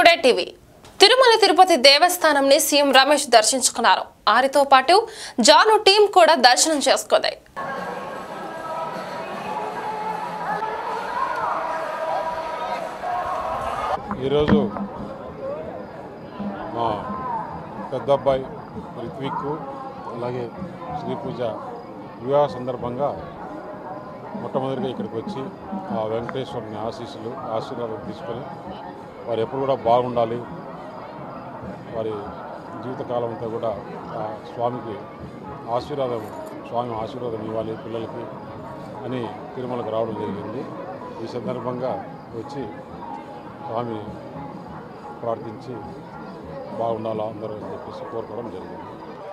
Today TV Tirumala Tirupati దేవస్థానంని CM Ramesh దర్శించుకున్నారు ఆరితో పాటు జాను టీం కూడా దర్శనం చేసుకుంది ఈరోజు మా పెద్ద అబ్బాయి రిత్విక్ అలాగే శ్రీ పూజ వివాహ సందర్భంగా మొట్టమొదటిగా ఇక్కడికి వచ్చి ఆ వెంకటేశ్వరుని ఆశీస్సులు ఆశీర్వాదం తీసుకొని వారు ఎప్పుడు కూడా బాగుండాలి వారి జీవితకాలం అంతా కూడా ఆ స్వామికి ఆశీర్వాదం స్వామి ఆశీర్వాదం ఇవ్వాలి పిల్లలకి అని తిరుమలకు రావడం జరిగింది ఈ సందర్భంగా వచ్చి స్వామిని ప్రార్థించి బాగుండాలా అందరూ అని చెప్పేసి కోరుకోవడం జరిగింది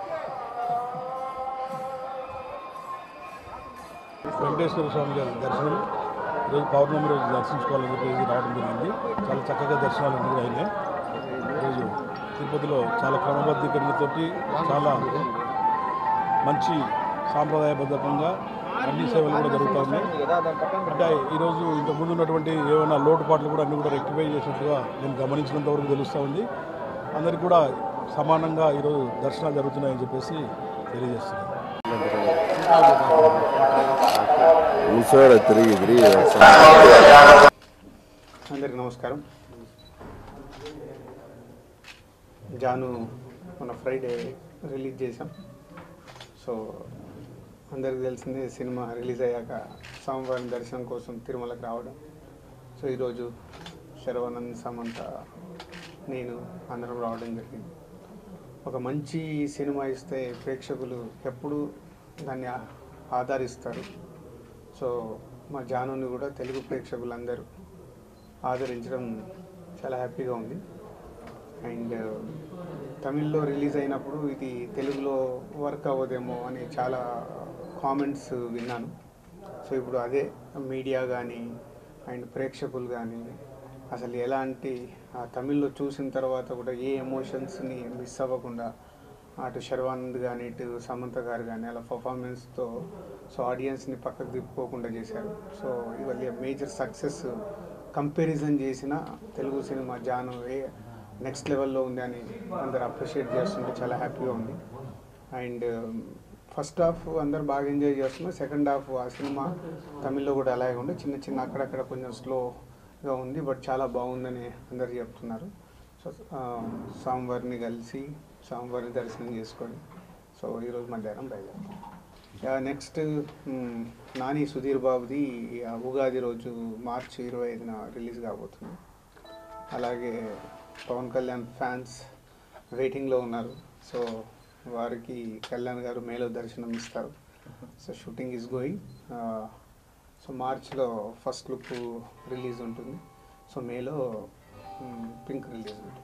వెంకటేశ్వర స్వామి గారి దర్శనం ఈరోజు పౌర్ణమి రోజు దర్శించుకోవాలని చెప్పేసి రావడం జరిగింది చాలా చక్కగా దర్శనాలు అన్నీ కూడా అయినాయి ఈరోజు తిరుపతిలో చాలా క్రమబద్ధీకరణతోటి చాలా మంచి సాంప్రదాయబద్ధంగా అన్ని సేవలు కూడా జరుగుతూ ఉన్నాయి అంటే ఈరోజు ఇంతకుముందు ఉన్నటువంటి ఏమైనా లోటుపాట్లు కూడా అన్ని కూడా రెక్టిఫై చేసినట్టుగా నేను గమనించినంత వరకు తెలుస్తూ ఉంది అందరికీ కూడా సమానంగా ఈరోజు దర్శనాలు జరుగుతున్నాయని చెప్పేసి తెలియజేస్తున్నాను ముసోడ తిరిగి తిరిగి అందరికి నమస్కారం జాను మన ఫ్రైడే రిలీజ్ చేసాం సో అందరికి తెలిసిందే సినిమా రిలీజ్ అయ్యాక స్వామివారి దర్శనం కోసం తిరుమలకు రావడం సో ఈరోజు శరవనంద్ సమంత నేను అందరం రావడం జరిగింది ఒక మంచి సినిమా ఇస్తే ప్రేక్షకులు ఎప్పుడు దాన్ని ఆ- ఆదరిస్తారు సో మా జానుని కూడా తెలుగు ప్రేక్షకులందరూ ఆదరించడం చాలా హ్యాపీగా ఉంది అండ్ తమిళ్లో రిలీజ్ అయినప్పుడు ఇది తెలుగులో వర్క్ అవ్వదేమో అని చాలా కామెంట్స్ విన్నాను సో ఇప్పుడు అదే మీడియా కానీ అండ్ ప్రేక్షకులు కానీ అసలు ఎలాంటి ఆ తమిళ్లో చూసిన తర్వాత కూడా ఏ ఎమోషన్స్ని మిస్ అవ్వకుండా అటు శర్వానంద్ కానీ ఇటు సమంత గారు కానీ అలా పర్ఫార్మెన్స్తో సో ఆడియన్స్ని పక్కకు తిప్పుకోకుండా చేశారు సో ఇవాళ మేజర్ సక్సెస్ కంపారిజన్ చేసిన Telugu cinema Jaanu a next లెవెల్లో ఉంది అని అందరు అప్రిషియేట్ చేస్తుంటే చాలా హ్యాపీగా ఉంది అండ్ ఫస్ట్ హాఫ్ అందరు బాగా ఎంజాయ్ చేస్తున్నారు సెకండ్ హాఫ్ ఆ సినిమా తమిళ్లో కూడా అలాగే ఉంది చిన్న చిన్న అక్కడక్కడ కొంచెం స్లోగా ఉంది బట్ చాలా బాగుందని అందరు చెప్తున్నారు సో ఆ, స్వామివారిని కలిసి స్వామివారిని దర్శనం చేసుకొని సో ఈరోజు మధ్యాహ్నం బయలుదేరాం నెక్స్ట్ నాని సుధీర్ బాబుది ఆ, ఉగాది రోజు మార్చి ఇరవై ఐదున రిలీజ్ కాబోతుంది అలాగే పవన్ కళ్యాణ్ ఫ్యాన్స్ వెయిటింగ్లో ఉన్నారు సో వారికి కళ్యాణ్ గారు మేలో దర్శనం ఇస్తారు so shooting is going so మార్చ్లో ఫస్ట్ లుక్ రిలీజ్ ఉంటుంది సో మేలో పింక్ రిలీజ్ ఉంటుంది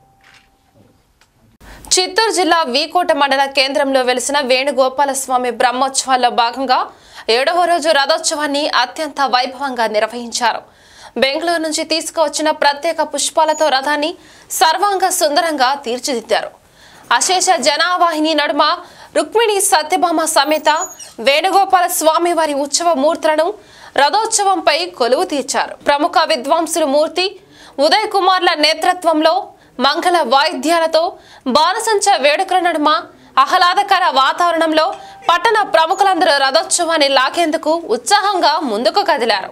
చిత్తూరు జిల్లా వీకోట మండల కేంద్రంలో వెలిసిన వేణుగోపాలస్వామి బ్రహ్మోత్సవాల్లో భాగంగా ఏడవ రోజు రథోత్సవాన్ని అత్యంత వైభవంగా నిర్వహించారు బెంగళూరు నుంచి తీసుకువచ్చిన ప్రత్యేక పుష్పాలతో రథాన్ని సర్వాంగ సుందరంగా తీర్చిదిద్దారు అశేష జనావాహిని నడుమ రుక్మిణి సత్యభామ సమేత వేణుగోపాల స్వామి వారి ఉత్సవ మూర్తులను రథోత్సవంపై కొలువు తీర్చారు ప్రముఖ విద్వాంసులు మూర్తి ఉదయ్ కుమార్ల నేతృత్వంలో మంగళ వాయిద్యాలతో బాణసంచ వేడుకల నడుమ ఆహ్లాదకర వాతావరణంలో పట్టణ ప్రముఖులందరూ రథోత్సవాన్ని లాగేందుకు ఉత్సాహంగా ముందుకు కదిలారు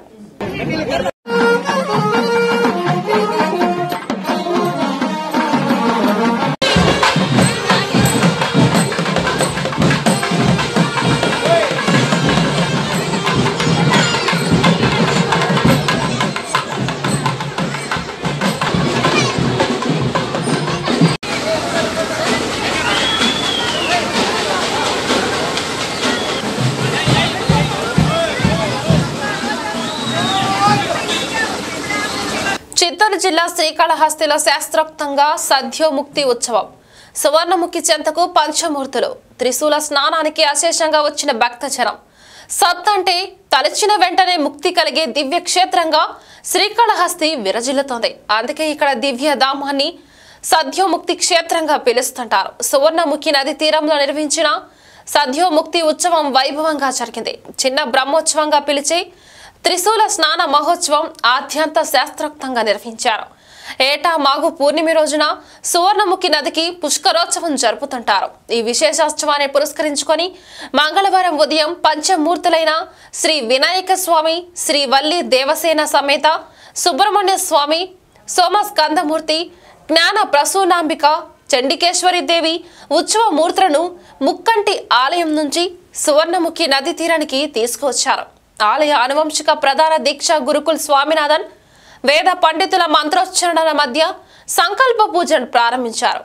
చిత్తూరు జిల్లా శ్రీకాళహస్తిలో శాస్త్రోక్తంగా సద్యోముక్తి ఉత్సవం సువర్ణముఖి చెంతకు పంచమూర్తులు త్రిశూల స్నానానికి అశేషంగా వచ్చిన భక్తజనం సత్ అంటే తలచిన వెంటనే ముక్తి కలిగే దివ్య క్షేత్రంగా శ్రీకాళహస్తి విరజిల్లుతోంది అందుకే ఇక్కడ దివ్య ధామాన్ని సద్యోముక్తి క్షేత్రంగా పిలుస్తుంటారు సువర్ణముఖి నది తీరంలో నిర్వహించిన సద్యోముక్తి ఉత్సవం వైభవంగా జరిగింది చిన్న బ్రహ్మోత్సవంగా పిలిచి త్రిశూల స్నాన మహోత్సవం ఆద్యంత శాస్త్రోక్తంగా నిర్వహించారు ఏటా మాఘు పూర్ణిమ రోజున సువర్ణముఖి నదికి పుష్కరోత్సవం జరుపుతుంటారు ఈ విశేషోత్సవాన్ని పురస్కరించుకొని మంగళవారం ఉదయం పంచమూర్తులైన శ్రీ వినాయక స్వామి శ్రీ వల్లి దేవసేన సమేత సుబ్రహ్మణ్య స్వామి సోమస్కందమూర్తి జ్ఞాన ప్రసూనాంబిక చండికేశ్వరి దేవి ఉత్సవ మూర్తులను ముక్కంటి ఆలయం నుంచి సువర్ణముఖి నది తీరానికి తీసుకువచ్చారు ఆలయ అనువంశిక ప్రధాన దీక్ష గురుకుల్ స్వామినాథన్ వేద పండితుల మంత్రోచ్చరణల మధ్య సంకల్ప పూజను ప్రారంభించారు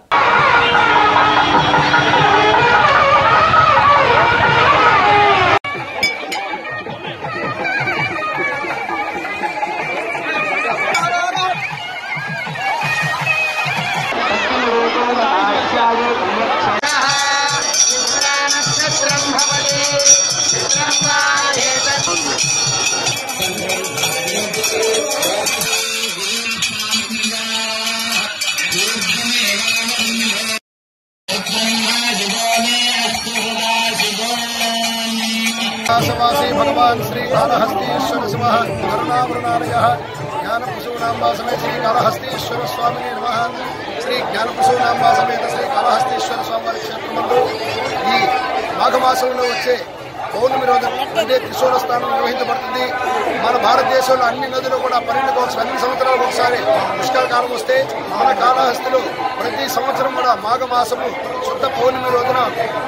काशवासी भगवान श्री कालहस्तीश्वर शिव करुणावृणालय ज्ञानप्रसूनाम्बा समेत श्री कालहस्तीश्वर स्वामी नमः శ్రీ జ్ఞానప్రసూనాంబా సమేత శ్రీ కాళహస్తీశ్వర స్వామివారి క్షేత్రమందు ఈ మాఘమాసంలో వచ్చే పౌర్ణమి రోజు అంటే త్రిశూల స్థానం నిర్వహించబడుతుంది మన భారతదేశంలో అన్ని నదులు కూడా పన్నెండు కోసం అన్ని సంవత్సరాలకు ఒకసారి పుష్కర కాలం వస్తే మన కాళహస్తిలో ప్రతి సంవత్సరం కూడా మాఘమాసము శుద్ధ పౌర్ణమి రోజున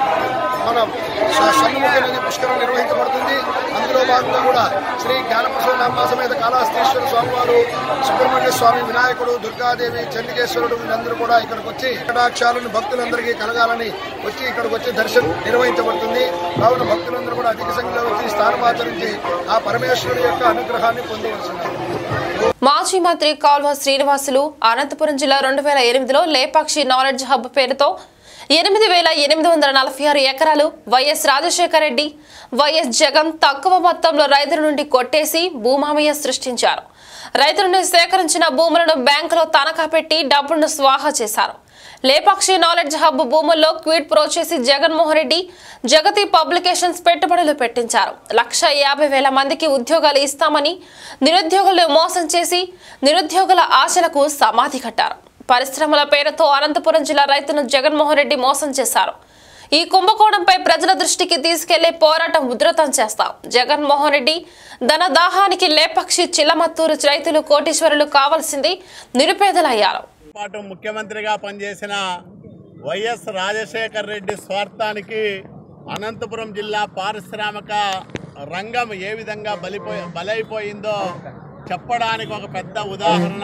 మన స- సన్ముఖి నది పుష్కరం నిర్వహించబడుతుంది అందులో భాగంగా కూడా శ్రీ జ్ఞానప్రసూనాంబ సమేత కాళహస్తీశ్వర స్వామివారు సుబ్రహ్మణ్య స్వామి వినాయకుడు దుర్గాదేవి చండికేశ్వరుడు వీళ్ళందరూ కూడా ఇక్కడికి వచ్చి కటాక్షాలను భక్తులందరికీ కలగాలని వచ్చి ఇక్కడికి వచ్చి దర్శనం నిర్వహించబడుతుంది కావున భక్తులందరూ కూడా అధిక సంఖ్యలో వచ్చి స్థానమాచరించి ఆ పరమేశ్వరుడు యొక్క అనుగ్రహాన్ని పొందవలసింది మాజీ మంత్రి కాల్వ శ్రీనివాసులు అనంతపురం జిల్లా రెండు వేల ఎనిమిదిలో లేపాక్షి నాలెడ్జ్ హబ్ పేరుతో ఎనిమిది వేల ఎనిమిది వందల నలభై ఆరు ఎకరాలు వైఎస్ రాజశేఖర రెడ్డి వైఎస్ జగన్ తక్కువ మొత్తంలో రైతుల నుండి కొట్టేసి భూమామయ్య సృష్టించారు రైతుల నుండి సేకరించిన భూములను బ్యాంకులో తనఖా పెట్టి డబ్బును స్వాహా చేశారు లేపాక్షి నాలెడ్జ్ హబ్ భూముల్లో క్విడ్ ప్రో చేసి జగన్మోహన్ రెడ్డి జగతి పబ్లికేషన్స్ పెట్టుబడులు పెట్టించారు లక్ష యాభై వేల మందికి ఉద్యోగాలు ఇస్తామని నిరుద్యోగులు మోసం చేసి నిరుద్యోగుల ఆశలకు సమాధి కట్టారు పరిశ్రమల పేరుతో అనంతపురం జిల్లా రైతును జగన్మోహన్ రెడ్డి మోసం చేశారు ఈ కుంభకోణంపై ప్రజల దృష్టికి తీసుకెళ్లే పోరాటం ఉధృతం చేస్తాం జగన్మోహన్ రెడ్డి ధన దాహానికి లేపక్షి చిల్లమత్తూరు రైతులు కోటీశ్వరులు కావాల్సింది నిరుపేదలయ్యారు పాటు ముఖ్యమంత్రిగా పనిచేసిన వైఎస్ రాజశేఖర్ రెడ్డి స్వార్థానికి అనంతపురం జిల్లా పారిశ్రామిక రంగం ఏ విధంగా బలిపోయి బలైపోయిందో చెప్పడానికి ఒక పెద్ద ఉదాహరణ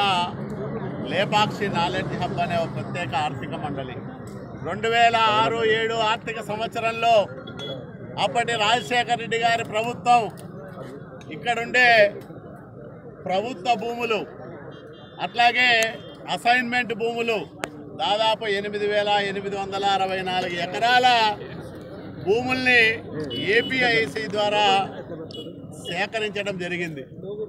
లేపాక్షి నాలెడ్జ్ హబ్ అనే ఒక ప్రత్యేక ఆర్థిక మండలి రెండు వేల ఆరు ఏడు ఆర్థిక సంవత్సరంలో అప్పటి రాజశేఖర్ రెడ్డి గారి ప్రభుత్వం ఇక్కడుండే ప్రభుత్వ భూములు అట్లాగే అసైన్మెంట్ భూములు దాదాపు ఎనిమిది వేల ఎనిమిది వందల అరవై నాలుగు ఎకరాల భూముల్ని ఏపీఐసి ద్వారా సేకరించడం జరిగింది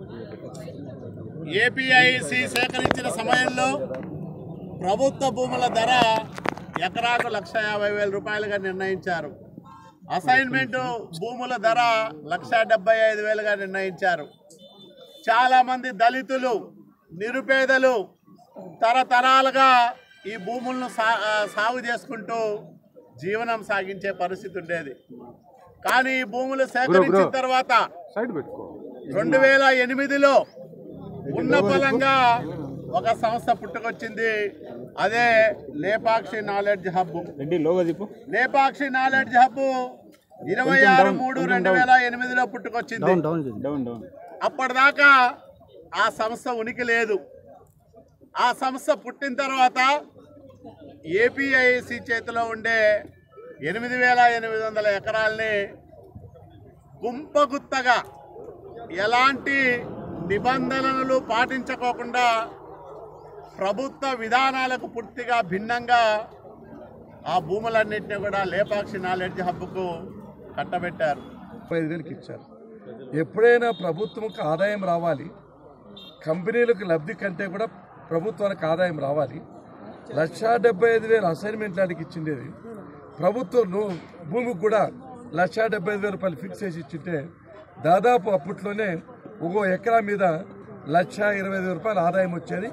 ఏపీఐసి సేకరించిన సమయంలో ప్రభుత్వ భూముల ధర ఎకరాకు లక్ష యాభై వేల రూపాయలుగా నిర్ణయించారు అసైన్మెంట్ భూముల ధర లక్ష డెబ్బై ఐదు వేలుగా నిర్ణయించారు చాలామంది దళితులు నిరుపేదలు తరతరాలుగా ఈ భూములను సా ఆ, సాగు చేసుకుంటూ జీవనం సాగించే పరిస్థితి ఉండేది కానీ ఈ భూములు సేకరించిన తర్వాత రెండు వేల ఎనిమిదిలో ఉన్న బలంగా ఒక సంస్థ పుట్టుకొచ్చింది అదే Lepakshi knowledge hub Lepakshi knowledge hub ఇరవై ఆరు మూడు రెండు వేల ఎనిమిదిలో పుట్టుకొచ్చింది అప్పటిదాకా ఆ సంస్థ ఉనికి లేదు ఆ సంస్థ పుట్టిన తర్వాత ఏపీఐసి చేతిలో ఉండే ఎనిమిది వేల ఎనిమిది వందల ఎకరాల్ని గుంపగుత్తగా ఎలాంటి నిబంధనలు పాటించుకోకుండా ప్రభుత్వ విధానాలకు పూర్తిగా భిన్నంగా ఆ భూములన్నింటినీ కూడా లేపాక్షి నాలెడ్జ్ హబ్కు కట్టబెట్టారు ముప్పై ఐదు వేలకి ఇచ్చారు ఎప్పుడైనా ప్రభుత్వంకి ఆదాయం రావాలి కంపెనీలకు లబ్ధి కంటే కూడా ప్రభుత్వానికి ఆదాయం రావాలి లక్షా డెబ్బై ఐదు వేలు అసైన్మెంట్ లాంటికి ఇచ్చిండేది ప్రభుత్వం ను- భూమికి కూడా లక్షా డెబ్బై ఐదు వేల రూపాయలు ఫిక్స్ చేసి ఇచ్చింటే దాదాపు అప్పట్లోనే ఒక్కో ఎకరా మీద లక్ష ఇరవై ఐదు రూపాయల ఆదాయం వచ్చేది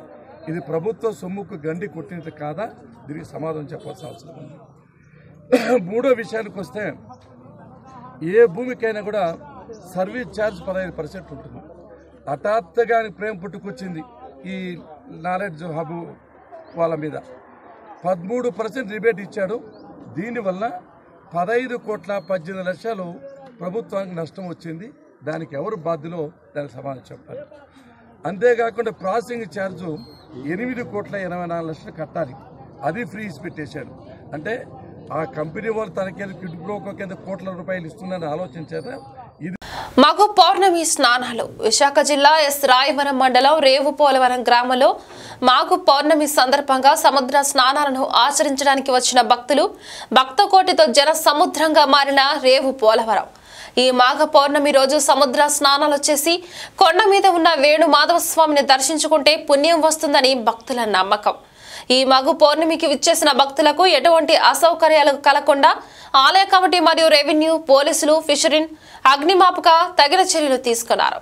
ఇది ప్రభుత్వ సొమ్ముకు గండి కొట్టినట్టు కాదా దీనికి సమాధానం చెప్పాల్సిన అవసరం ఉంది మూడో విషయానికి వస్తే ఏ భూమికైనా కూడా సర్వీస్ ఛార్జ్ పదహైదు పర్సెంట్ ఉంటుంది హఠాత్తుగా ఆయనకు ప్రేమ పుట్టుకొచ్చింది ఈ నాలెడ్జ్ హబ్ వాళ్ళ మీద పదమూడు పర్సెంట్ రిబేట్ ఇచ్చాడు దీనివల్ల పదహైదు కోట్ల పద్దెనిమిది లక్షలు ప్రభుత్వానికి నష్టం వచ్చింది దానికి ఎవరు బాధ్యులో దానికి సమాధానం చెప్పాలి అంతేకాకుండా ప్రాసెసింగ్ ఛార్జు ఎనిమిది కోట్ల ఎనభై నాలుగు లక్షలు కట్టాలి అది ఫ్రీ ఇచ్చి పెట్టేశాడు అంటే ఆ కంపెనీ వాళ్ళు తనకేదో కిడ్ బ్రోకర్ కింద కోట్ల రూపాయలు ఇస్తుందని ఆలోచించేత ఇది మగు పౌర్ణమి స్నానాలు విశాఖ జిల్లా ఎస్ రాయవరం మండలం రేవు పోలవరం గ్రామంలో మాగు పౌర్ణమి సందర్భంగా సముద్ర స్నానాలను ఆచరించడానికి వచ్చిన భక్తులు భక్తకోటితో జన సముద్రంగా మారిన రేవు పోలవరం ఈ మాఘ పౌర్ణమి రోజు సముద్ర స్నానాలు చేసి కొండ మీద ఉన్న వేణు మాధవ స్వామిని దర్శించుకుంటే పుణ్యం వస్తుందని భక్తుల నమ్మకం ఈ మగు పౌర్ణమికి విచ్చేసిన భక్తులకు ఎటువంటి అసౌకర్యాలు కలగకుండా ఆలయ కమిటీ మరియు రెవెన్యూ పోలీసులు ఫిషరిన్ అగ్నిమాపక తగిన చర్యలు తీసుకున్నారు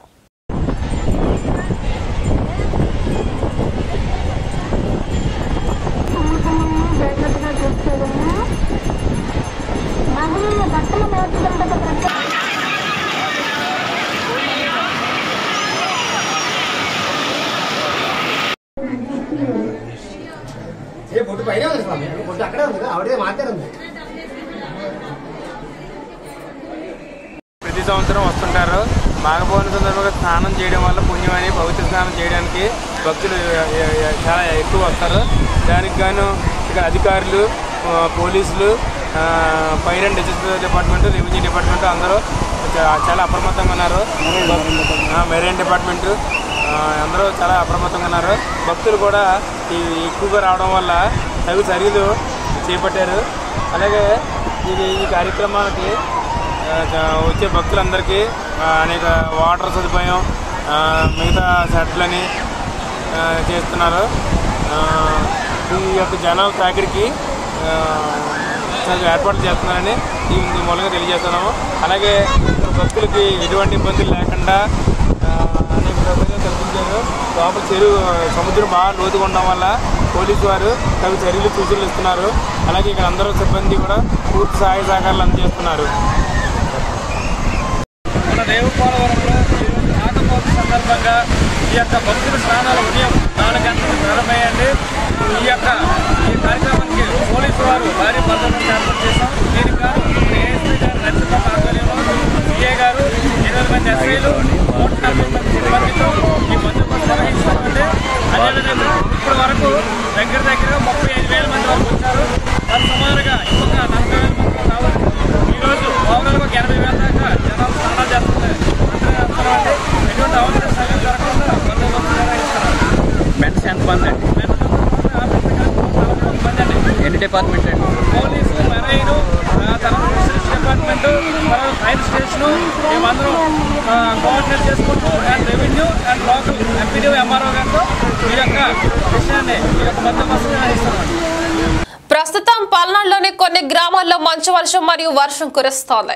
బొట్టు పైన ఉంది స్వామి బొట్టు అక్కడే ఉంది ఆవిడే మాట్లాడింది ప్రతి సంవత్సరం వస్తుంటారు మాఘపౌర్ణమి సందర్భంగా స్నానం చేయడం వల్ల పుణ్యం అని పవిత్ర స్నానం చేయడానికి భక్తులు ఎ- ఎ- ఎ- చాలా ఎక్కువ వస్తారు దానికి గాను ఇక్కడ అధికారులు ఆ, పోలీసులు ఆ, fire and disaster department revenue department అందరూ చా- చాలా అప్రమత్తంగా ఉన్నారు ఆ, మెరైన్ డిపార్ట్మెంట్ ఆ, అందరూ చాలా అప్రమత్తంగా ఉన్నారు భక్తులు కూడా ఈ ఎక్కువగా రావడం వల్ల తగు చర్యలు చేపట్టారు అలాగే ఇది ఈ కార్యక్రమానికి ఆ, జ- వచ్చే భక్తులందరికీ ఆ, అనేక వాటర్ సదుపాయం ఆ, మిగతా షెడ్లని ఆ, చేస్తున్నారు ఆ, ఈ యొక్క జనాల తాకిడికి ఆ, చాలా ఏర్పాట్లు చేస్తున్నారని ఈ ఈ మూలంగా తెలియజేస్తున్నాము అలాగే భక్తులకి ఎటువంటి ఇబ్బందులు లేకుండా ఆ, అనేక సౌకర్యాలు కల్పించారు లోపల చెరువు సముద్రం బాగా లోతుగా ఉండడం వల్ల పోలీసు వారు తగు చర్యలు సూచనలు ఇస్తున్నారు అలాగే ఇక్కడ అందరూ సిబ్బంది కూడా పూర్తి సహాయ సహకారాలు అందజేస్తున్నారు మన రేవుపోలవరంలో ఈరోజు ఆటపోత సందర్భంగా ఈ యొక్క భక్తుల స్నానాలు ఉదయం నాలుగు గంటలకు ప్రారంభమయ్యండి ఈ యొక్క ఈ కార్యక్రమానికి పోలీసు వారు భారీ భద్రతను ఏర్పాటు చేశాం దీనికి గాను ఏఎస్పీ గారు నరసింహ ఆధ్వర్యంలో సిఏ గారు ఎనిమిది మంది ఎస్ఐలు నూట నలభై మంది సిబ్బందితో ఈ బందోబస్తు నిర్వహిస్తామండి అదేవిధంగా ఇప్పటి వరకు దగ్గర దగ్గర ముప్పై ఐదు వేల మంది వరకు వచ్చారు వారు సుమారుగా ఇంకొక నలభై వేల మంది రావాలి ఈరోజు ఓవరాల్గా ఒక ఎనభై వేల దాకా జనాలు స్నానాలు చేస్తున్నారు చేస్తున్నారంటే ఎటువంటి అవసరం జరగకుండా బందోబస్తు నిర్వహిస్తున్నారు మెన్స్ ఎంతమంది అండి ఎన్ని డిపార్ట్మెంట్ అండి పోలీసు మెరైన్ తర్వాత ఫిషరీస్ డిపార్ట్మెంట్ తర్వాత ఫైర్ స్టేషన్ మేమందరం కోఆర్డినేట్ చేసుకుంటూ and revenue and local MPD MRO గారితో ఈ యొక్క విషయాన్ని ఈ యొక్క బందోబస్తు నిర్వహిస్తున్నాం ప్రస్తుతం పల్నాడులోని కొన్ని గ్రామాల్లో మంచు వర్షం మరియు వర్షం కురుస్తోంది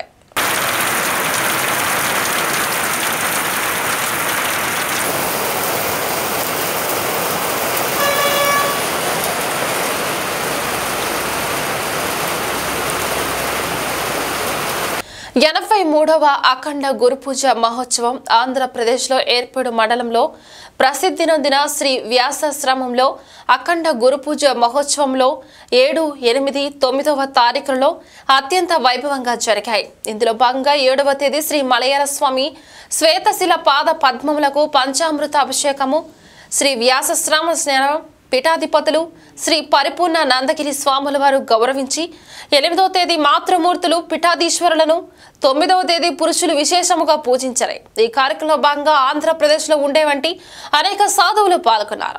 ఎనభై మూడవ అఖండ గురుపూజ మహోత్సవం ఆంధ్రప్రదేశ్లో ఏర్పేడు మండలంలో ప్రసిద్ధి నొందిన శ్రీ వ్యాసాశ్రమంలో అఖండ గురుపూజ మహోత్సవంలో ఏడు ఎనిమిది తొమ్మిదవ తారీఖులలో అత్యంత వైభవంగా జరిగాయి ఇందులో భాగంగా ఏడవ తేదీ శ్రీ మలయాళ స్వామి శ్వేతశిల పాద పద్మములకు పంచామృత అభిషేకము శ్రీ వ్యాసశ్రామ స్నానం పీఠాధిపతులు శ్రీ పరిపూర్ణ నందగిరి స్వాముల వారు గౌరవించి ఎనిమిదవ తేదీ మాతృమూర్తులు పీఠాధీశ్వరులను తొమ్మిదవ తేదీ పురుషులు విశేషముగా పూజించారు ఈ కార్యక్రమంలో భాగంగా ఆంధ్రప్రదేశ్లో ఉండే వంటి అనేక సాధువులు పాల్గొన్నారు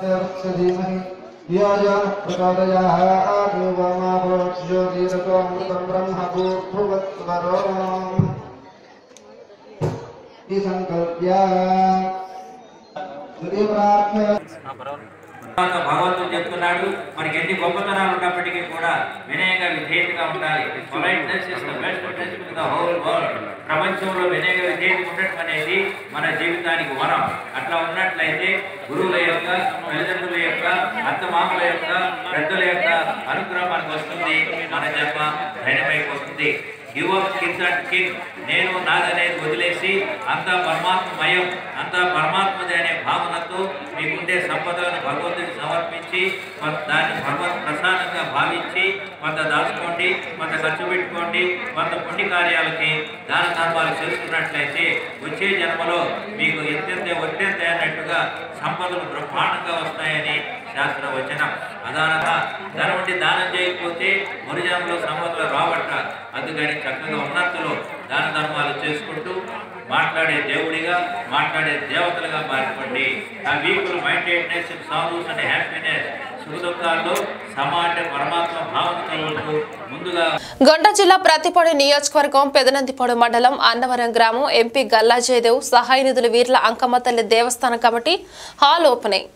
తర్వాత భగవంతుడు చెప్తున్నాడు మనకి ఎన్ని గొప్పతనాలు ఉన్నప్పటికీ కూడా వినయంగా విధేయతగా ఉండాలి politeness is the best dress the whole world ప్రపంచంలో వినయ విధేయత ఉండటం అనేది మన జీవితానికి వరం అట్లా ఉన్నట్లయితే గురువుల యొక్క తల్లిదండ్రుల యొక్క అత్తమామల యొక్క పెద్దల యొక్క అనుగ్రహం మనకు వస్తుంది మన జన్మ ధైర్యమైపోతుంది give up kids and king నేను నాదనేది వదిలేసి అంతా పరమాత్మమయం అంతా పరమాత్మది అనే భావనతో మీకుండే సంపదలను భగవంతుడికి సమర్పించి కొంత దాన్ని భగవత్ ప్రసాదంగా భావించి కొంత దాచుకోండి కొంత ఖర్చు పెట్టుకోండి కొంత పుణ్య కార్యాలకి దాన ధర్మాలు చేసుకున్నట్లయితే వచ్చే జన్మలో మీకు ఎంతెంతే ఒత్తంతే అన్నట్టుగా సంపదలు బ్రహ్మాండంగా వస్తాయని శాస్త్ర వచనం అదానగా ధనం ఉండి దానం చేయకపోతే మరుజనంలో సంపదలు రావట అందుకని చక్కగా ఉన్నంతలో దాన ధర్మాలు చేసుకుంటూ మాట్లాడే దేవుడిగా మాట్లాడే దేవతలుగా మారిపోండి ఆ వీకులు మైండెడ్నెస్ సాల్వ్స్ అండ్ హ్యాపీనెస్ సుఖ దుఃఖాల్లో సమాజ పరమాత్మ భావనతో ఉంటూ ముందుగా గొండ జిల్లా ప్రతిపాడు నియోజకవర్గం పెదనందిపాడు మండలం అన్నవరం గ్రామం ఎంపీ గల్లా జయదేవ్ సహాయ నిధుల వీర్ల అంకమ్మ తల్లి దేవస్థాన committee hall opening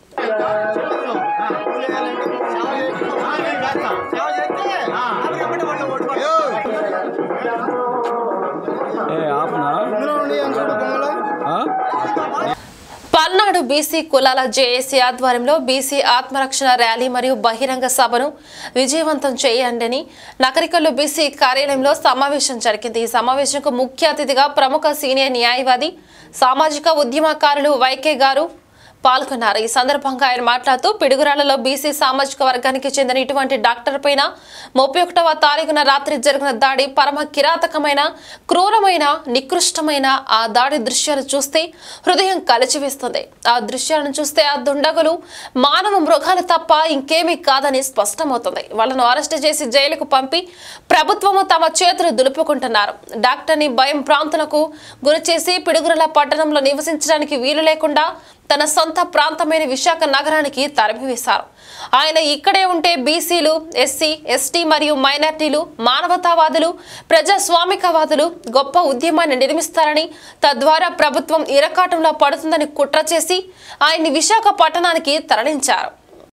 Palnadu BC కులాల జేఏసీ ఆధ్వర్యంలో బీసీ ఆత్మరక్షణ ర్యాలీ మరియు బహిరంగ సభను విజయవంతం చేయండి నకరికల్లు బీసీ కార్యాలయంలో సమావేశం జరిగింది ఈ సమావేశంకు ముఖ్య అతిథిగా ప్రముఖ సీనియర్ న్యాయవాది సామాజిక ఉద్యమకారులు వైకే గారు పాల్గొన్నారు ఈ సందర్భంగా ఆయన మాట్లాడుతూ పిడుగురాళ్లలో బీసీ సామాజిక వర్గానికి చెందిన ఇటువంటి డాక్టర్ పైన ముప్పై ఒకటవ తారీఖున రాత్రి జరిగిన దాడి పరమ కిరాతకమైన క్రూరమైన నికృష్టమైన ఆ దాడి దృశ్యాలు చూస్తే హృదయం కలిచివేస్తుంది ఆ దృశ్యాలను చూస్తే ఆ దుండగులు మానవ మృగాలు తప్ప ఇంకేమీ కాదని స్పష్టమవుతుంది వాళ్ళను అరెస్ట్ చేసి జైలుకు పంపి ప్రభుత్వము తమ చేతులు దులుపుకుంటున్నారు డాక్టర్ని భయం ప్రాంతులకు గురిచేసి పిడుగురల పట్టణంలో నివసించడానికి వీలు లేకుండా తన సొంత ప్రాంతమైన విశాఖ నగరానికి తరిమివేశారు ఆయన ఇక్కడే ఉంటే బీసీలు ఎస్సీ ఎస్టీ మరియు మైనార్టీలు మానవతావాదులు ప్రజాస్వామికవాదులు గొప్ప ఉద్యమాన్ని నిర్మిస్తారని తద్వారా ప్రభుత్వం ఇరకాటంలో పడుతుందని కుట్ర చేసి ఆయన్ని విశాఖపట్టణానికి తరలించారు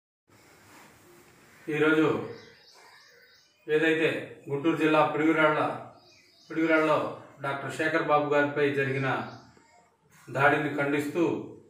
ఈరోజు ఏదైతే గుంటూరు జిల్లా పిడుగురాళ్ల పిడుగురాళ్లలో డాక్టర్ శేఖర్ బాబు గారిపై జరిగిన దాడిని ఖండిస్తూ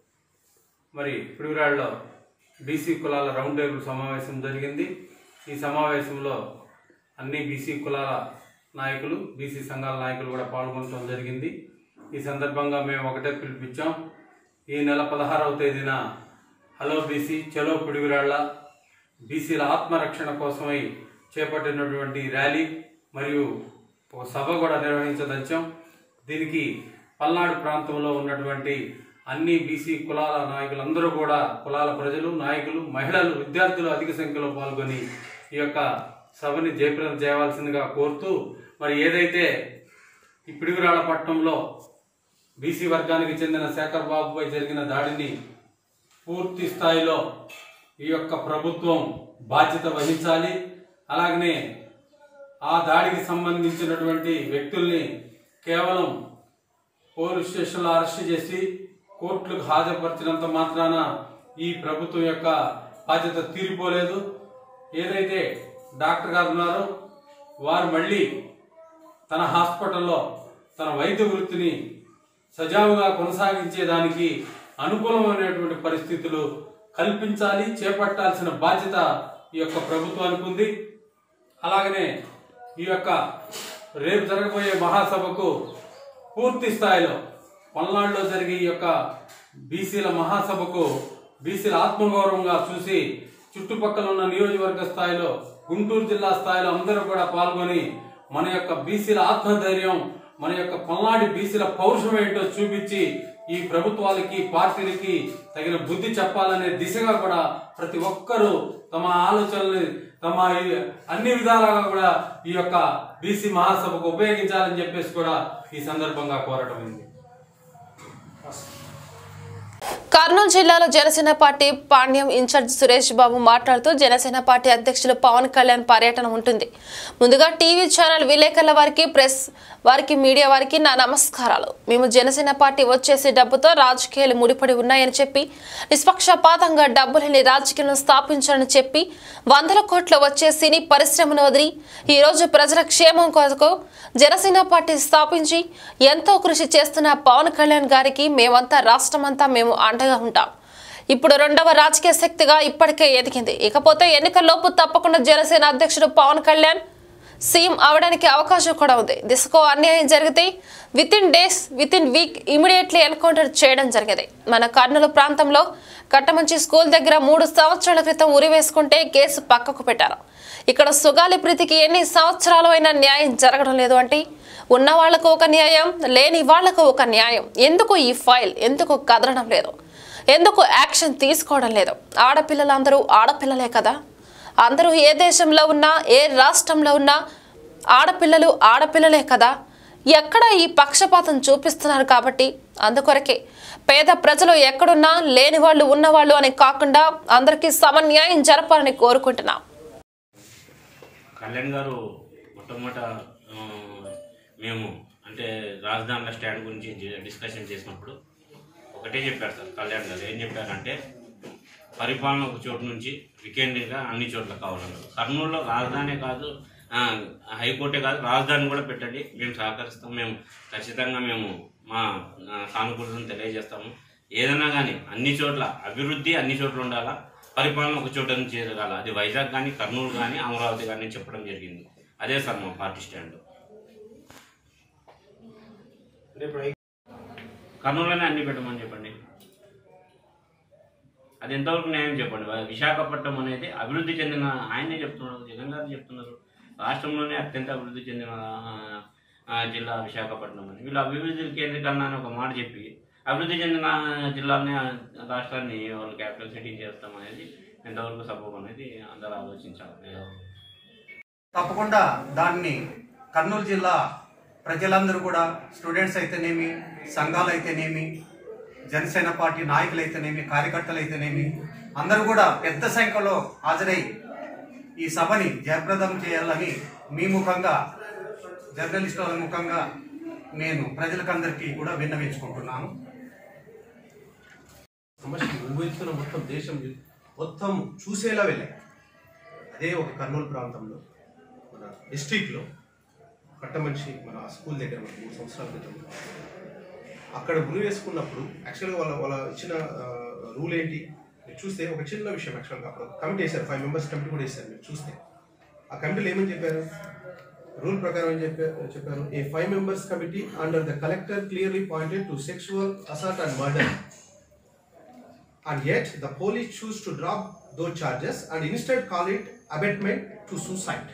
మరి పిడుగురాళ్లలో బీసీ కులాల రౌండ్ టేబుల్ సమావేశం జరిగింది ఈ సమావేశంలో అన్ని బీసీ కులాల నాయకులు బీసీ సంఘాల నాయకులు కూడా పాల్గొనడం జరిగింది ఈ సందర్భంగా మేము ఒకటే పిలిపించాం ఈ నెల పదహారవ తేదీన హలో బీసీ చలో పిడుగురాళ్ల బీసీల ఆత్మరక్షణ కోసమై చేపట్టినటువంటి ర్యాలీ మరియు ఒక సభ కూడా నిర్వహించదలిచాం దీనికి పల్నాడు ప్రాంతంలో ఉన్నటువంటి అన్ని బీసీ కులాల నాయకులందరూ కూడా కులాల ప్రజలు నాయకులు మహిళలు విద్యార్థులు అధిక సంఖ్యలో పాల్గొని ఈ యొక్క సభని జయప్రదం చేయవలసిందిగా కోరుతూ మరి ఏదైతే ఈ పిడుగురాళ్ల పట్టణంలో బీసీ వర్గానికి చెందిన శేఖర్ బాబుపై జరిగిన దాడిని పూర్తి స్థాయిలో ఈ యొక్క ప్రభుత్వం బాధ్యత వహించాలి అలాగనే ఆ దాడికి సంబంధించినటువంటి వ్యక్తుల్ని కేవలం పోలీస్ స్టేషన్లో అరెస్ట్ చేసి కోర్టులకు హాజరుపరిచినంత మాత్రాన ఈ ప్రభుత్వం యొక్క బాధ్యత తీరిపోలేదు ఏదైతే డాక్టర్ గారు ఉన్నారో వారు మళ్ళీ తన హాస్పిటల్లో తన వైద్య వృత్తిని సజావుగా కొనసాగించేదానికి అనుకూలమైనటువంటి పరిస్థితులు కల్పించాలి చేపట్టాల్సిన బాధ్యత ఈ యొక్క ప్రభుత్వానికి ఉంది అలాగనే ఈ యొక్క రేపు జరగబోయే మహాసభకు పూర్తి స్థాయిలో పల్నాడులో జరిగే ఈ యొక్క బీసీల మహాసభకు బీసీల ఆత్మగౌరవంగా చూసి చుట్టుపక్కల ఉన్న నియోజకవర్గ స్థాయిలో గుంటూరు జిల్లా స్థాయిలో అందరూ కూడా పాల్గొని మన యొక్క బీసీల ఆత్మధైర్యం మన యొక్క పల్నాడు బీసీల పౌరుషం ఏంటో చూపించి ఈ ప్రభుత్వాలకి పార్టీలకి తగిన బుద్ధి చెప్పాలనే దిశగా కూడా ప్రతి ఒక్కరూ తమ ఆలోచనల్ని తమ ఈ- అన్ని విధాలుగా కూడా ఈ యొక్క బీసీ మహాసభకు ఉపయోగించాలని చెప్పేసి కూడా ఈ సందర్భంగా కోరటం అయింది కర్నూలు జిల్లాలో జనసేన పార్టీ పాండ్యం ఇన్ఛార్జ్ సురేష్ బాబు మాట్లాడుతూ జనసేన పార్టీ అధ్యక్షులు పవన్ కళ్యాణ్ పర్యటన ఉంటుంది ముందుగా టీవీ ఛానల్ విలేకరుల వారికి ప్రెస్ వారికి మీడియా వారికి నా నమస్కారాలు మేము జనసేన పార్టీ వచ్చేసి డబ్బుతో రాజకీయాలు ముడిపడి ఉన్నాయని చెప్పి నిష్పక్షపాతంగా డబ్బు లేని రాజకీయాలను స్థాపించాలని చెప్పి వందల కోట్ల వచ్చే సినీ పరిశ్రమను వదిలి ఈ రోజు ప్రజల క్షేమం కొరకు జనసేన పార్టీ స్థాపించి ఎంతో కృషి చేస్తున్న పవన్ కళ్యాణ్ గారికి మేమంతా రాష్ట్రమంతా మేము అండగా ఉంటాం ఇప్పుడు రెండవ రాజకీయ శక్తిగా ఇప్పటికే ఎదిగింది ఇకపోతే ఎన్నికల్లోపు తప్పకుండా జనసేన అధ్యక్షుడు పవన్ కళ్యాణ్ సీఎం అవడానికి అవకాశం కూడా ఉంది దిశకు అన్యాయం జరిగితే within days within week immediately encounter చేయడం జరిగింది మన కర్నూలు ప్రాంతంలో కట్టమంచి స్కూల్ దగ్గర మూడు సంవత్సరాల క్రితం ఉరివేసుకుంటే కేసు పక్కకు పెట్టారు ఇక్కడ సుగాలి ప్రీతికి ఎన్ని సంవత్సరాలు అయినా న్యాయం జరగడం లేదు అంటే ఉన్న వాళ్లకు ఒక న్యాయం లేని వాళ్లకు ఒక న్యాయం ఎందుకు ఈ ఫైల్ ఎందుకు కదలడం లేదు ఎందుకు యాక్షన్ తీసుకోవడం లేదు ఆడపిల్లలందరూ ఆడపిల్లలే కదా అందరూ ఏ దేశంలో ఉన్నా ఏ రాష్ట్రంలో ఉన్నా ఆడపిల్లలు ఆడపిల్లలే కదా ఎక్కడ ఈ పక్షపాతం చూపిస్తున్నారు కాబట్టి అందుకొరకే పేద ప్రజలు ఎక్కడున్నా లేని వాళ్ళు ఉన్నవాళ్ళు అని కాకుండా అందరికీ సమన్యాయం జరపాలని కోరుకుంటున్నాం కళ్యాణ్ గారు మొట్టమొదట ఆ, మేము అంటే రాజధానుల స్టాండ్ గురించి డి- డిస్కషన్ చేసినప్పుడు ఒకటే చెప్పారు సార్ కళ్యాణ్ గారు ఏం చెప్పారంటే పరిపాలన ఒక చోటు నుంచి వీకెండ్గా అన్ని చోట్ల కావాలన్నారు కర్నూలులో రాజధాని కాదు ఆ, హైకోర్టే కాదు రాజధాని కూడా పెట్టండి మేము సహకరిస్తాం మేము ఖచ్చితంగా మేము మా ఆ, సానుకూలతను తెలియజేస్తాము ఏదైనా కానీ అన్ని చోట్ల అభివృద్ధి అన్ని చోట్ల ఉండాలా పరిపాలన ఒక చోట నుంచి జరగాల అది వైజాగ్ కానీ కర్నూలు కానీ అమరావతి కానీ చెప్పడం జరిగింది అదే సార్ మా పార్టీ స్టాండ్ కర్నూలులోనే అన్ని పెట్టమని చెప్పండి అది ఎంతవరకు న్యాయం చెప్పండి విశాఖపట్నం అనేది అభివృద్ధి చెందిన ఆయనే చెప్తున్నారు జగన్ గారు చెప్తున్నారు రాష్ట్రంలోనే అత్యంత అభివృద్ధి చెందిన ఆ, ఆ, జిల్లా విశాఖపట్నం అని వీళ్ళు అభివృద్ధి కేంద్రీకరణ అని ఒక మాట చెప్పి అభివృద్ధి చెందిన జిల్లాని రాష్ట్రాన్ని వాళ్ళు క్యాపిటల్ సిటీ చేస్తాం అనేది ఎంతవరకు సబబు అనేది అందరూ ఆలోచించాలి తప్పకుండా దాన్ని కర్నూలు జిల్లా ప్రజలందరూ కూడా స్టూడెంట్స్ అయితేనేమి సంఘాలు అయితేనేమి జనసేన పార్టీ నాయకులు అయితేనేమి కార్యకర్తలు అయితేనేమి అందరూ కూడా పెద్ద సంఖ్యలో హాజరై ఈ సభని జయప్రదం చేయాలని మీ ముఖంగా జర్నలిస్టుల ముఖంగా నేను ప్రజలకందరికీ కూడా విన్నవించుకుంటున్నాను సమస్య ఉభవిస్తున్న మొత్తం దేశం మొత్తం చూసేలా వెళ్ళాయి అదే ఒక కర్నూలు ప్రాంతంలో మన డిస్ట్రిక్ట్లో కట్టమనిషి మన స్కూల్ దగ్గర మన మూడు సంవత్సరాల క్రితం అక్కడ గురి వేసుకున్నప్పుడు యాక్చువల్గా వాళ్ళ వాళ్ళ ఇచ్చిన రూల్ ఏంటి మీరు చూస్తే ఒక చిన్న విషయం యాక్చువల్గా అప్పుడు కమిటీ వేశారు ఫైవ్ మెంబర్స్ కమిటీ కూడా వేశారు మీరు చూస్తే ఆ కమిటీలో ఏమని చెప్పారు రూల్ ప్రకారం ఏం చెప్పారు చెప్పారు a five members committee under the collector clearly pointed to sexual assault and murder and yet the police choose to drop those charges and instead call it abatement to suicide.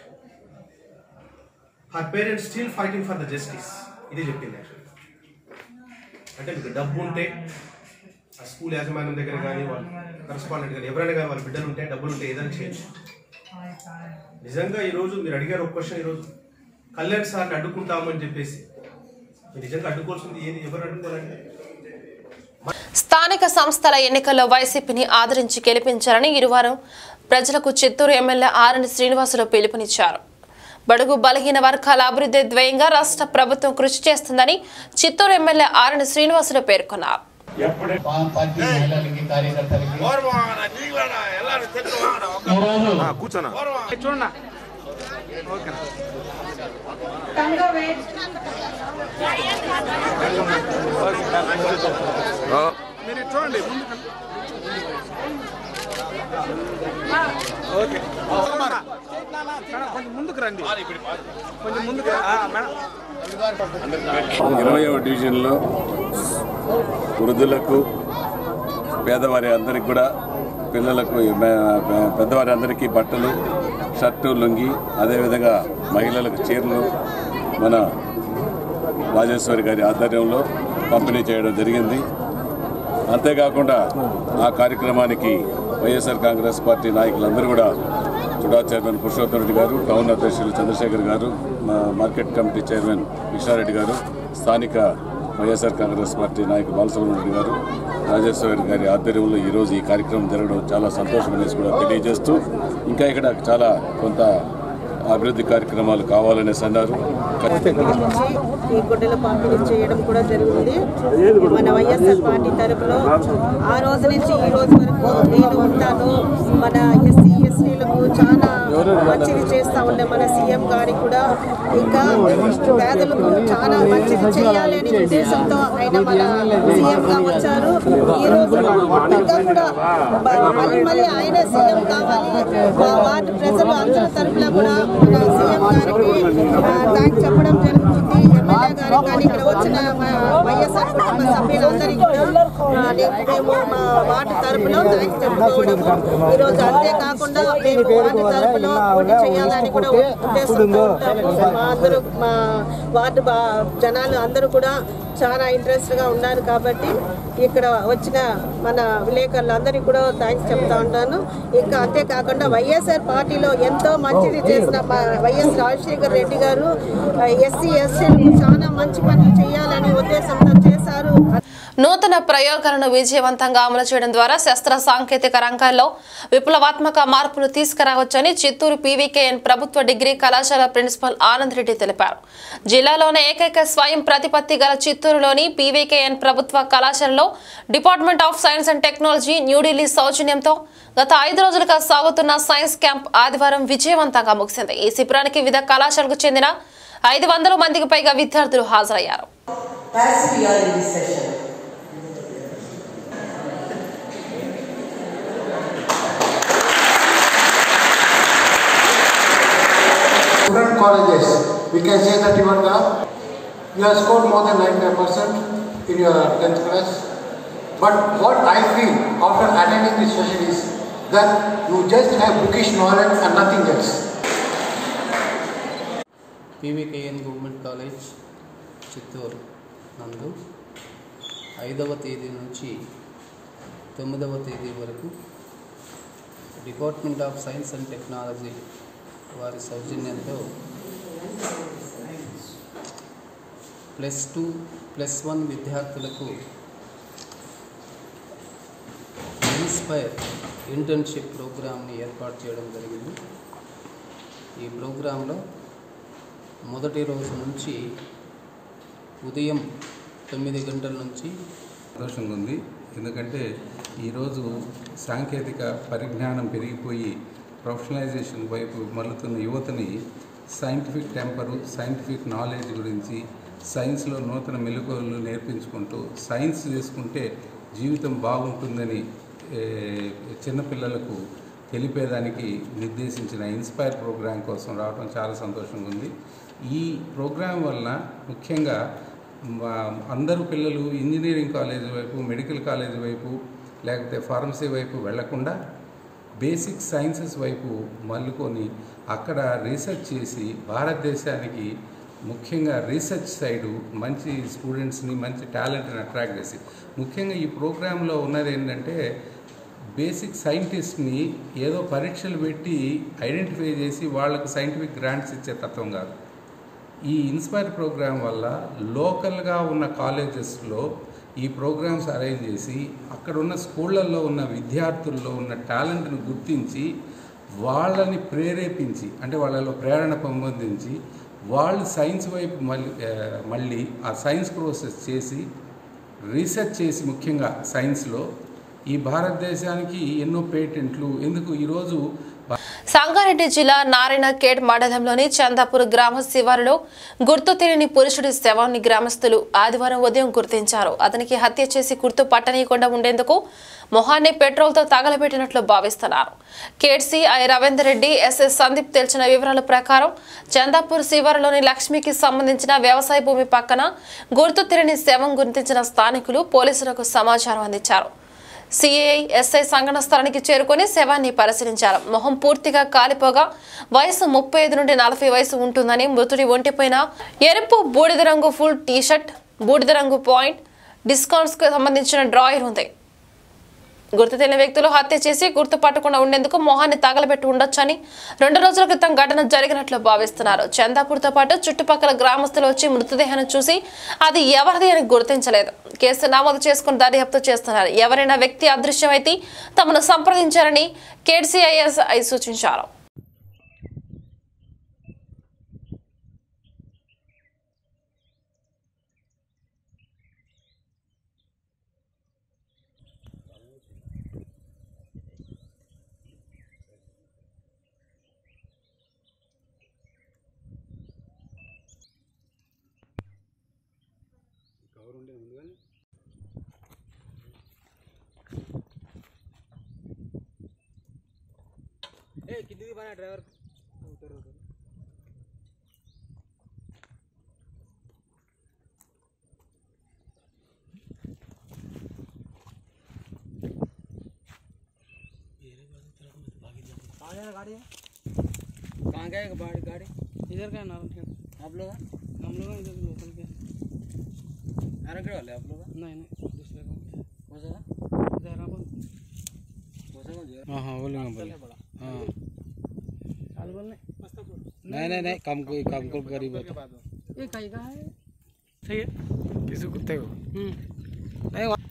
Her parents still fighting for the justice. ఇది చెప్పింది actually అంటే మీకు డబ్బు ఉంటే ఆ school యాజమాన్యం దగ్గర కానీ వాళ్ళు కరస్పాండెంట్ కానీ ఎవరైనా కానీ వాళ్ళ బిడ్డలు ఉంటే డబ్బులు ఉంటే ఏదైనా చేయొచ్చు నిజంగా ఈరోజు మీరు అడిగారు ఒక క్వశ్చన్ ఈరోజు కళ్యాణ్ సార్ని అడ్డుకుంటామని చెప్పేసి మీరు నిజంగా అడ్డుకోవాల్సింది ఏది ఎవరు అడ్డుకోవాలంటే స్థానిక సంస్థల ఎన్నికల్లో వైసీపీని ఆదరించి గెలిపించాలని ఇరువారం ప్రజలకు చిత్తూరు ఎమ్మెల్యే ఆర్ఎన్ శ్రీనివాసులు పిలుపునిచ్చారు బడుగు బలహీన వర్గాల అభివృద్ధి ద్వయంగా రాష్ట్ర ప్రభుత్వం కృషి చేస్తుందని చిత్తూరు ఎమ్మెల్యే ఆర్ఎన్ శ్రీనివాసులు పేర్కొన్నారు పార్టీ మహిళలకి కార్యకర్తలకి కూర్చోనా చూడండి మీరు ఇటు చూడండి ముందుకు ఓకే మేడం, కొంచెం ముందుకు రండి కొంచెం ముందుకు ఆ, మేడం ఇరవయవ డివిజన్లో వృద్ధులకు పేదవారి అందరికి కూడా పిల్లలకు మే- మే- పెద్దవారి అందరికీ బట్టలు షర్టు లుంగి అదేవిధంగా మహిళలకు చీరలు మన రాజేశ్వరి గారి ఆధ్వర్యంలో పంపిణీ చేయడం జరిగింది అంతేకాకుండా ఆ కార్యక్రమానికి వైఎస్ఆర్ కాంగ్రెస్ పార్టీ నాయకులందరూ కూడా చుడా చైర్మన్ పురుషోత్తమ రెడ్డి గారు టౌన్ అధ్యక్షులు చంద్రశేఖర్ గారు మా మార్కెట్ కమిటీ చైర్మన్ కృష్ణారెడ్డి గారు స్థానిక వైఎస్ఆర్ కాంగ్రెస్ పార్టీ నాయకులు బాలసుబ్రహ్మణ్యం రెడ్డి గారు రాజేశ్వర రెడ్డి గారి ఆధ్వర్యంలో ఈరోజు ఈ కార్యక్రమం జరగడం చాలా సంతోషం అనేసి కూడా తెలియజేస్తూ ఇంకా ఇక్కడ చాలా కొంత అభివృద్ధి కార్యక్రమాలు కావాలనేసి అన్నారు నుంచి ఈ గుడ్డల పంపిణీ చేయడం కూడా జరుగుతుంది మన వైఎస్ఆర్ పార్టీ తరపులో ఆ రోజు నుంచి ఈ రోజు వరకు నేను ఉంటాను మన ఎస్సీ ఎస్టీలకు చాలా మంచిది చేస్తా ఉండే మన సీఎం గారికి కూడా ఇంకా పేదలకు చాలా మంచిది చేయాలి అనే ఉద్దేశంతో ఆయన మన సీఎం గా వచ్చారు ఈ రోజు ఇంకా కూడా మ- మళ్ళీ మళ్ళీ ఆయన సీఎం కావాలి మా వార్డు ప్రజలు అందరి తరపున కూడా మన సీఎం గారికి థ్యాంక్స్ చెప్పడం జరుగుతుంది ఎమ్మెల్యే గారికి కానీ ఇక్కడ వచ్చిన మా వైఎస్ఆర్ కుటుంబ సభ్యులందరికీ కూడా ఆ, నేను- మేము మా వార్డు తరపున థ్యాంక్స్ చెప్పుకోవడము ఈరోజు అంతేకాకుండా మేము వార్డు తరపున పోటీ చేయాలని కూడా ఉద్దేశంతో ఉంటాము మా అందరూ మా వార్డు బా- జనాలు అందరూ కూడా చాలా ఇంట్రెస్ట్గా ఉన్నారు కాబట్టి ఇక్కడ వచ్చిన మన విలేకరులందరికీ కూడా థ్యాంక్స్ చెప్తా ఉంటాను ఇంకా అంతేకాకుండా వైఎస్ఆర్ పార్టీలో ఎంతో మంచిది చేసిన మా వైఎస్ రాజశేఖర్ రెడ్డి గారు ఎస్సీ ఎస్టీలకు చాలా మంచి పనులు చేయాలని ఉద్దేశంతో చేశారు నూతన ప్రయోగాలను విజయవంతంగా అమలు చేయడం ద్వారా శస్త్ర సాంకేతిక రంగాల్లో విప్లవాత్మక మార్పులు తీసుకురావచ్చని చిత్తూరు పీవీకేఎన్ ప్రభుత్వ డిగ్రీ కళాశాల ప్రిన్సిపల్ ఆనంద్ రెడ్డి తెలిపారు జిల్లాలోనే ఏకైక స్వయం ప్రతిపత్తి గల చిత్తూరులోని పీవీకేఎన్ ప్రభుత్వ కళాశాలలో department of science and technology New Delhi సౌజన్యంతో గత ఐదు రోజులుగా సాగుతున్న సైన్స్ క్యాంప్ ఆదివారం విజయవంతంగా ముగిసింది ఈ శిబిరానికి వివిధ కళాశాలకు చెందిన ఐదు వందల మందికి పైగా విద్యార్థులు హాజరయ్యారు Perhaps we are in this session. Student colleges, we can say that you are the, you have scored more than 95% in your 10th class. But what I feel after attending this session is that you just have bookish knowledge and nothing else. PVKN government college Chittoor నందు ఐదవ తేదీ నుంచి తొమ్మిదవ తేదీ వరకు department of science and technology వారి సౌజన్యంతో plus two plus one విద్యార్థులకు ఇన్స్పైర్ ఇంటర్న్షిప్ ప్రోగ్రామ్ని ఏర్పాటు చేయడం జరిగింది ఈ ప్రోగ్రాంలో మొదటి రోజు నుంచి ఉదయం తొమ్మిది గంటల నుంచి సంతోషంగా ఉంది ఎందుకంటే ఈరోజు సాంకేతిక పరిజ్ఞానం పెరిగిపోయి ప్రొఫెషనలైజేషన్ వైపు మళ్ళుతున్న యువతని సైంటిఫిక్ టెంపరు సైంటిఫిక్ నాలెడ్జ్ గురించి సైన్స్లో నూతన మెలకువలు నేర్పించుకుంటూ సైన్స్ చేసుకుంటే జీవితం బాగుంటుందని ఏ, చిన్నపిల్లలకు తెలిపేదానికి నిర్దేశించిన ఇన్స్పైర్ ప్రోగ్రాం కోసం రావడం చాలా సంతోషంగా ఉంది ఈ ప్రోగ్రాం వలన ముఖ్యంగా మా అందరూ పిల్లలు ఇంజనీరింగ్ కాలేజ్ వైపు మెడికల్ కాలేజ్ వైపు లేకపోతే ఫార్మసీ వైపు వెళ్లకుండా బేసిక్ సైన్సెస్ వైపు మల్లుకొని అక్కడ రీసెర్చ్ చేసి భారతదేశానికి ముఖ్యంగా రీసెర్చ్ సైడు మంచి స్టూడెంట్స్ని మంచి టాలెంట్ని అట్రాక్ట్ చేసి ముఖ్యంగా ఈ ప్రోగ్రాంలో ఉన్నది ఏంటంటే బేసిక్ సైంటిస్ట్ని ఏదో పరీక్షలు పెట్టి ఐడెంటిఫై చేసి వాళ్ళకు సైంటిఫిక్ గ్రాంట్స్ ఇచ్చే తత్వం కాదు ఈ ఇన్స్పైర్ ప్రోగ్రాం వల్ల లోకల్గా ఉన్న కాలేజెస్లో ఈ ప్రోగ్రామ్స్ అరేంజ్ చేసి అక్కడ ఉన్న స్కూళ్ళల్లో ఉన్న విద్యార్థుల్లో ఉన్న టాలెంట్ను గుర్తించి వాళ్ళని ప్రేరేపించి అంటే వాళ్ళలో ప్రేరణ పొందించి వాళ్ళు సైన్స్ వైపు మళ్ళీ ఆ, మళ్ళీ ఆ సైన్స్ ప్రాసెస్ చేసి రీసెర్చ్ చేసి ముఖ్యంగా సైన్స్లో ఈ భారతదేశానికి ఎన్నో పేటెంట్లు ఎందుకు ఈరోజు సంగారెడ్డి జిల్లా నారాయణఖేడ్ మండలంలోని చందాపూర్ గ్రామ శివారులో గుర్తు తెలియని పురుషుడి శవాన్ని గ్రామస్తులు ఆదివారం ఉదయం గుర్తించారు అతనికి హత్య చేసి గుర్తు పట్టనీయకుండా ఉండేందుకు మొహాన్ని పెట్రోల్తో తగలబెట్టినట్లు భావిస్తున్నారు కేడ్సీ ఐ రవీందర్ రెడ్డి ఎస్ఎస్ సందీప్ తెలిసిన వివరాల ప్రకారం చందాపూర్ శివారులోని లక్ష్మికి సంబంధించిన వ్యవసాయ భూమి పక్కన గుర్తు తెలియని శవం గుర్తించిన స్థానికులు పోలీసులకు సమాచారం అందించారు సిఐ ఎస్ఐ సంఘటన స్థలానికి చేరుకొని శవాన్ని పరిశీలించారు మొహం పూర్తిగా కాలిపోగా వయసు ముప్పై ఐదు నుండి నలభై వయసు ఉంటుందని మృతుడి ఒంటిపైన ఎరుపు బూడిద రంగు ఫుల్ టీషర్ట్ బూడిద రంగు పాయింట్ డిస్కౌంట్స్ కు సంబంధించిన డ్రాయర్ ఉంది గుర్తు తెలియని వ్యక్తులు హత్య చేసి గుర్తుపట్టకుండా ఉండేందుకు మొహాన్ని తగలబెట్టి ఉండొచ్చని రెండు రోజుల క్రితం ఘటన జరిగినట్లు భావిస్తున్నారు చందాపూర్తో పాటు చుట్టుపక్కల గ్రామస్తులు వచ్చి మృతదేహాన్ని చూసి అది ఎవరిది అని గుర్తించలేదు కేసు నమోదు చేసుకుని దర్యాప్తు చేస్తున్నారు ఎవరైనా వ్యక్తి అదృశ్యమైతే తమను సంప్రదించారని కేడీసీఐఎస్ఐ సూచించారు ఏ కిందికి పైన డ్రైవర్ गाड़ी कहाँ गए गाड़ी गाड़ी इधर का है नारायण आप लोग हम लोग इधर लोकल के नारायणगढ़ वाले आप लोग नहीं नहीं दूसरे गाँव कौन सा जहराबाद कौन सा गाँव हाँ हाँ बोलेंगे बोले हाँ नहीं नहीं नहीं कम कोई कम को गरीब होता ये कहीं का है सही है किसी कुत्ते को नहीं वहाँ-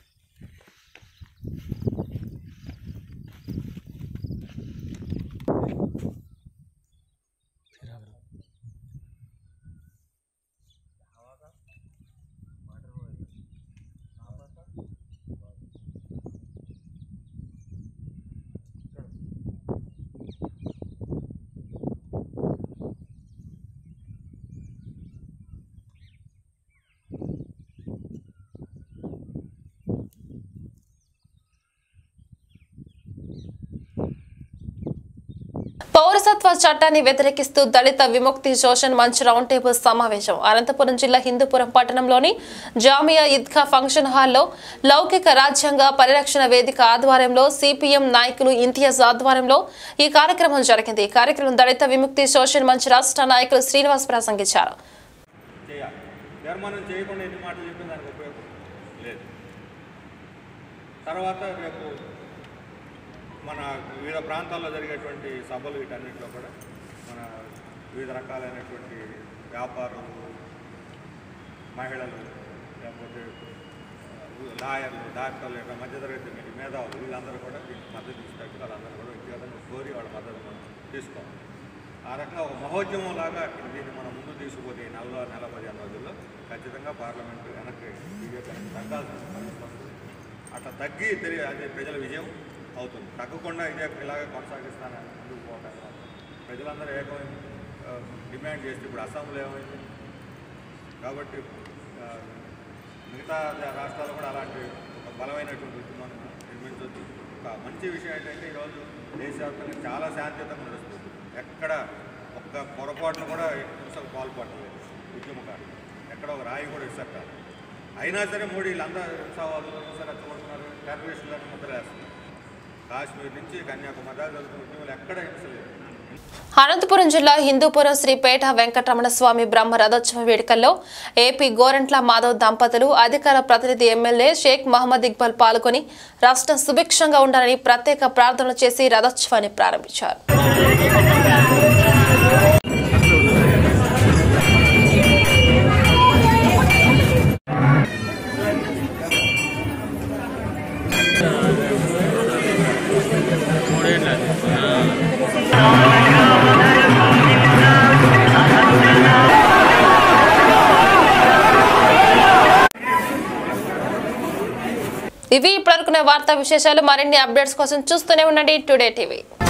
పౌరసత్వ చట్టాన్ని వ్యతిరేకిస్తూ దళిత విముక్తి శోషణ్ మంచ్ రౌండ్ టేబుల్ సమావేశం అనంతపురం జిల్లా హిందూపురం పట్టణంలోని జామియా ఈద్గా ఫంక్షన్ హాల్లో లౌకిక రాజ్యాంగ పరిరక్షణ వేదిక ఆధ్వర్యంలో సిపిఎం నాయకులు ఇంతియాజ్ ఆధ్వర్యంలో ఈ కార్యక్రమం జరిగింది ఈ కార్యక్రమం దళిత విముక్తి శోషణ్ మంచ్ రాష్ట్ర నాయకులు శ్రీనివాస్ ప్రసంగించారు చేయాలి తీర్మానం చేయకుండా ఎన్ని మాటలు చెప్పిన దానికి ఉపయోగం లేదు తర్వాత రేపు మన వివిధ ప్రాంతాల్లో జరిగేటువంటి సభలు వీటన్నిటిలో కూడా మన వివిధ రకాలైనటువంటి వ్యాపారులు మహిళలు లేకపోతే లాయర్లు డాక్టర్లు ఇట్లా మధ్యతరగతి మీ- మేధావులు వీళ్ళందరూ కూడా దీనికి మద్దతు ఇస్తారు వాళ్ళందరూ కూడా వ్యక్తిగతంగా కోరి వాళ్ళ మద్దతు మనం తీసుకోవాలి ఆ రకంగా ఒక మహోద్యమం లాగా దీన్ని మనం ముందు తీసుకుపోతే ఈ నెలలో నెల పదిహేను రోజుల్లో ఖచ్చితంగా పార్లమెంటు వెనక్కి బీజేపీ వెనక్కి తగ్గాల్సిన పరిస్థితి వస్తుంది అట్లా తగ్గి తెలియ అది ప్రజల విజయం అవుతుంది తగ్గకుండా ఇదే ఇలాగే కొనసాగిస్తానని ముందుకు పోవటం కాదు. ప్రజలందరూ ఏకమైంది ఆ, డిమాండ్ చేస్తే ఇప్పుడు అస్సాంలో ఏమైంది కాబట్టి ఆ, మిగతా రాష్ట్రాలు కూడా అలాంటి ఒక బలమైనటువంటి ఉద్యమాన్ని నిర్మించవచ్చు ఒక మంచి విషయం ఏంటంటే ఈరోజు దేశవ్యాప్తంగా చాలా శాంతియుతంగా నడుస్తుంది ఎక్కడ ఒక్క పొరపాటును కూడా హింసకు పాల్పడలేదు ఉద్యమకారులు ఎక్కడ ఒక రాయి కూడా ఇసక్క అయినా సరే మోడీ వీళ్ళందరూ హింసావాదులు సరే రెచ్చగొడుతున్నారు టెర్రరిస్టులను ముద్రలేస్తున్నారు కాశ్మీర్ నుంచి కన్యాకుమారి దాకా జరుగుతున్న ఉద్యమాలు ఎక్కడ హింస లేదు అనంతపురం జిల్లా హిందూపురం శ్రీ పేట వెంకటరమణ స్వామి బ్రహ్మ రథోత్సవ వేడుకల్లో ఏపీ గోరంట్ల మాధవ్ దంపతులు అధికార ప్రతినిధి ఎమ్మెల్యే షేక్ మహమ్మద్ ఇక్బాల్ పాల్గొని రాష్ట్రం సుభిక్షంగా ఉండాలని ప్రత్యేక ప్రార్థనలు చేసి రథోత్సవాన్ని ప్రారంభించారు ఇవి ఇప్పటివరకునే వార్తా విశేషాలు మరిన్ని అప్డేట్స్ కోసం చూస్తూనే ఉండండి టుడే టీవీ